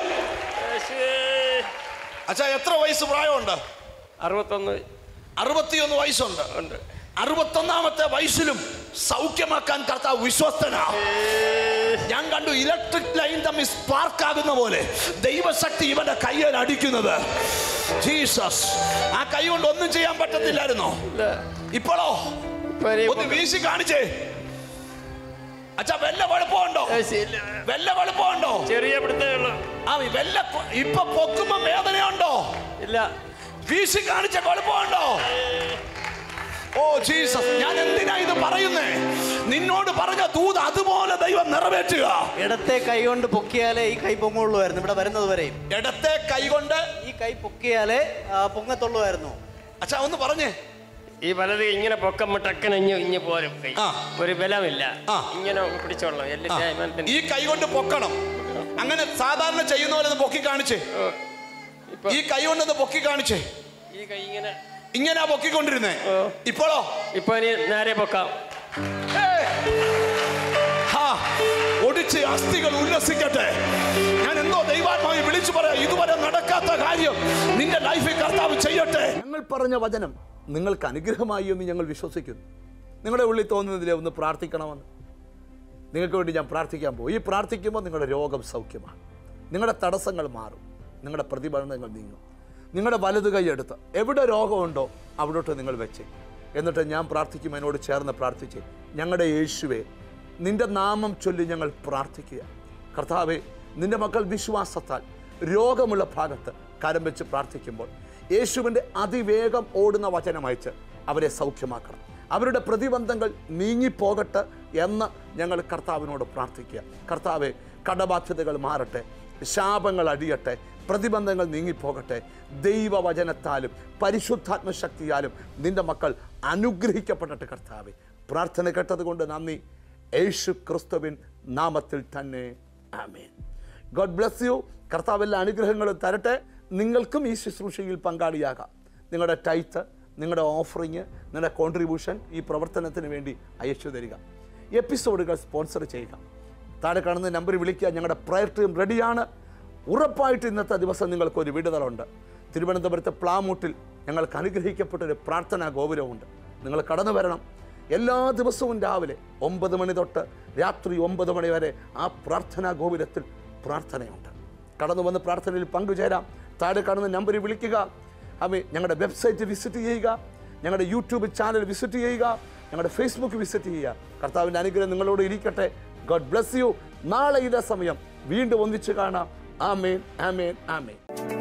[SPEAKER 2] അച്ഛാ എത്ര വയസ്സ് പ്രായമുണ്ട്
[SPEAKER 4] അറുപത്തൊന്ന്
[SPEAKER 2] അറുപത്തിയൊന്ന് വയസ്സുണ്ട്
[SPEAKER 4] ഉണ്ട്
[SPEAKER 2] അറുപത്തൊന്നാമത്തെ വയസ്സിലും സൗഖ്യമാക്കാൻ കർത്താവ് വിശ്വസ്തനാ ഞാൻ കണ്ടു ഇലക്ട്രിക് ലൈൻ തമ്മിൽ സ്പാർക്ക് ആകുന്ന പോലെ ദൈവശക്തി ഇവന്റെ കയ്യിൽ അടിക്കുന്നത് ജീസസ് ആ കൈ കൊണ്ട് ഒന്നും ചെയ്യാൻ പറ്റത്തില്ലായിരുന്നോ
[SPEAKER 4] ഇല്ല
[SPEAKER 2] ഇപ്പോഴോ
[SPEAKER 4] ഇപ്പൊ ഇനി
[SPEAKER 2] ഒന്ന് വീശി കാണിച്ചേ അച്ഛാ വല്ല കുഴപ്പമുണ്ടോ
[SPEAKER 4] ആവശ്യമില്ല.
[SPEAKER 2] വല്ല കുഴപ്പമുണ്ടോ
[SPEAKER 4] ചെറിയ പിടുത്തേ ഉള്ളൂ
[SPEAKER 2] ആ വല്ല കൊ- ഇപ്പൊ പൊക്കുമ്പോ വേദനയുണ്ടോ
[SPEAKER 4] ഇല്ല
[SPEAKER 2] വീശി കാണിച്ച കുഴപ്പമുണ്ടോ ഓ ജീസസ് ഞാൻ എന്തിനാ ഇത് പറയുന്നേ നിന്നോട് പറഞ്ഞ ദൂത് അതുപോലെ ദൈവം നിറവേറ്റുക
[SPEAKER 5] ഇടത്തെ കൈ കൊണ്ട് പൊക്കിയാലേ ഈ കൈ പൊങ്ങുള്ളൂമായിരുന്നു ഇവിടെ വരുന്നത് വരെയും
[SPEAKER 2] ഇടത്തെ കൈകൊണ്ട്
[SPEAKER 5] ഈ കൈ പൊക്കിയാലേ ആ, പൊങ്ങത്തുള്ളുമായിരുന്നു
[SPEAKER 2] അച്ഛാ ഒന്ന് പറഞ്ഞേ
[SPEAKER 4] ഈ വലത് ഇങ്ങനെ പൊക്കം ടക്കന് ഇഞ്ഞ് ഇഞ്ഞ് പോരും കൈ
[SPEAKER 2] ആ.
[SPEAKER 4] ഒരു ബലമില്ല
[SPEAKER 2] ആ.
[SPEAKER 4] ഇങ്ങനെ പിടിച്ചോളാം എല്ലാം
[SPEAKER 2] ആ,
[SPEAKER 4] തേയ്മാനത്തിന്.
[SPEAKER 2] ഈ കൈ കൊണ്ട് പൊക്കണം അങ്ങനെ സാധാരണ ചെയ്യുന്ന പോലെ ഒന്ന് പൊക്കി കാണിച്ചേ
[SPEAKER 4] ഓ, ഇപ്പൊ
[SPEAKER 2] ഈ കൈ കൊണ്ടൊന്ന് പൊക്കി കാണിച്ചേ
[SPEAKER 4] ഈ കൈ ഇങ്ങനെ
[SPEAKER 2] ഇങ്ങനെയാ പൊക്കിക്കൊണ്ടിരുന്നേ
[SPEAKER 4] ഓ.
[SPEAKER 2] ഇപ്പോഴോ
[SPEAKER 4] ഇപ്പൊ ഇനി നേരെ പൊക്കാം
[SPEAKER 2] ഹാ, ഒടിച്ച മരിച്ച അസ്ഥികൾ ഉല്ലസിക്കട്ടെ ഞാൻ എന്തോ ദൈവാത്മാവി വിളിച്ചു പറയാം ഇതുവരെ നടക്കാത്ത കാര്യം നിന്റെ ലൈഫിൽ കർത്താവ് ചെയ്യട്ടെ
[SPEAKER 1] ഞങ്ങൾ പറഞ്ഞ വചനം നിങ്ങൾക്ക് അനുഗ്രഹമായി എന്ന് ഞങ്ങൾ വിശ്വസിക്കുന്നു നിങ്ങളുടെ ഉള്ളിൽ തോന്നുന്നതിലെ ഒന്ന് പ്രാർത്ഥിക്കണമെന്ന് നിങ്ങൾക്ക് വേണ്ടി ഞാൻ പ്രാർത്ഥിക്കാൻ പോകും ഈ പ്രാർത്ഥിക്കുമ്പോൾ നിങ്ങളുടെ രോഗം സൗഖ്യമാണ് നിങ്ങളുടെ തടസ്സങ്ങൾ മാറും നിങ്ങളുടെ പ്രതിബന്ധങ്ങൾ നീങ്ങും നിങ്ങളുടെ വലത് കൈ എടുത്ത് എവിടെ രോഗമുണ്ടോ അവിടോട്ട് നിങ്ങൾ വെച്ച് എന്നിട്ട് ഞാൻ പ്രാർത്ഥിക്കും എന്നോട് ചേർന്ന് പ്രാർത്ഥിച്ച് ഞങ്ങളുടെ യേശുവെ നിന്റെ നാമം ചൊല്ലി ഞങ്ങൾ പ്രാർത്ഥിക്കുക കർത്താവെ നിന്റെ മക്കൾ വിശ്വാസത്താൽ രോഗമുള്ള ഭാഗത്ത് കരം വെച്ച് പ്രാർത്ഥിക്കുമ്പോൾ യേശുവിൻ്റെ അതിവേഗം ഓടുന്ന വചനം അയച്ച് അവരെ സൗഖ്യമാക്കണം അവരുടെ പ്രതിബന്ധങ്ങൾ നീങ്ങിപ്പോകട്ടെ എന്ന് ഞങ്ങൾ കർത്താവിനോട് പ്രാർത്ഥിക്കുക കർത്താവെ കടബാധ്യതകൾ മാറട്ടെ ശാപങ്ങൾ അടിയട്ടെ പ്രതിബന്ധങ്ങൾ നീങ്ങിപ്പോകട്ടെ ദൈവവചനത്താലും പരിശുദ്ധാത്മ ശക്തിയാലും നിന്റെ മക്കൾ അനുഗ്രഹിക്കപ്പെടട്ടെ കർത്താവെ പ്രാർത്ഥന കേട്ടതുകൊണ്ട് നന്ദി യേശു ക്രിസ്തുവിൻ നാമത്തിൽ തന്നെ ആമേൻ ഗോഡ് ബ്ലെസ് യു കർത്താവ് എല്ലാ അനുഗ്രഹങ്ങളും തരട്ടെ നിങ്ങൾക്കും ഈ ശുശ്രൂഷയിൽ പങ്കാളിയാകാം നിങ്ങളുടെ ടൈത്ത് നിങ്ങളുടെ ഓഫറിങ് നിങ്ങളുടെ കോൺട്രിബ്യൂഷൻ ഈ പ്രവർത്തനത്തിന് വേണ്ടി അയച്ചു തരിക എപ്പിസോഡുകൾ സ്പോൺസർ ചെയ്യുക താഴെ കാണുന്ന നമ്പർ വിളിക്കുക ഞങ്ങളുടെ പ്രയർ ടീം റെഡിയാണ് ഉറപ്പായിട്ട് ഇന്നത്തെ ദിവസം നിങ്ങൾക്കൊരു വിടുതലുണ്ട് തിരുവനന്തപുരത്തെ പ്ലാമൂട്ടിൽ ഞങ്ങൾക്ക് അനുഗ്രഹിക്കപ്പെട്ട ഒരു പ്രാർത്ഥനാ ഗോപുരമുണ്ട് നിങ്ങൾ കടന്നു വരണം എല്ലാ ദിവസവും രാവിലെ ഒമ്പത് മണി തൊട്ട് രാത്രി ഒമ്പത് മണി വരെ ആ പ്രാർത്ഥനാ ഗോപുരത്തിൽ പ്രാർത്ഥനയുണ്ട് കടന്നു വന്ന് പ്രാർത്ഥനയിൽ പങ്കുചേരാം താഴെ കാണുന്ന നമ്പറിൽ വിളിക്കുക അമ്മേ ഞങ്ങളുടെ വെബ്സൈറ്റ് വിസിറ്റ് ചെയ്യുക ഞങ്ങളുടെ യൂട്യൂബ് ചാനൽ വിസിറ്റ് ചെയ്യുക ഞങ്ങളുടെ ഫേസ്ബുക്ക് വിസിറ്റ് ചെയ്യുക കർത്താവിൻ്റെ അനുഗ്രഹം നിങ്ങളോട് ഇരിക്കട്ടെ ഗോഡ് ബ്ലെസ് യു നാളെ ഇതേ സമയം വീണ്ടും ഒന്നിച്ച് കാണാം ആമേൻ ആമേൻ ആമേൻ